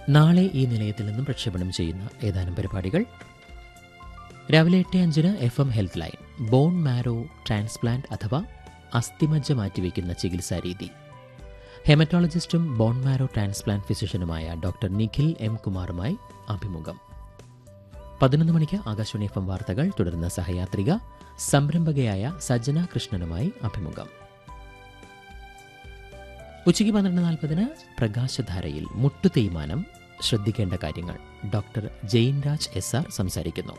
നാളെ ഈ നിലയത്തിൽ നിന്നും പ്രക്ഷേപണം ചെയ്യുന്ന ഏതാനും പരിപാടികൾ രാവിലെ എട്ട് അഞ്ചിന് F M health line bone marrow transplant അഥവാ അസ്ഥിമജ്ജ മാറ്റിവെക്കുന്ന ചികിത്സാ രീതി ഹെമറ്റോളജിസ്റ്റും ബോൺ മാരോ ട്രാൻസ്പ്ലാന്റ് ഫിസിഷ്യനുമായ ഡോക്ടർ നിഖിൽ എം കുമാറുമായി അഭിമുഖം പതിനൊന്ന് മണിക്ക് ആകാശവാണി എഫ് എം വാർത്തകൾ തുടർന്ന് സഹയാത്രിക സംരംഭകയായ സജ്ജന കൃഷ്ണനുമായി അഭിമുഖം ഉച്ചയ്ക്ക് പന്ത്രണ്ട് നാൽപ്പതിന് പ്രകാശധാരയിൽ മുട്ടു തേയ്മാനം ശ്രദ്ധിക്കേണ്ട കാര്യങ്ങൾ doctor Jain Raj S R സംസാരിക്കുന്നു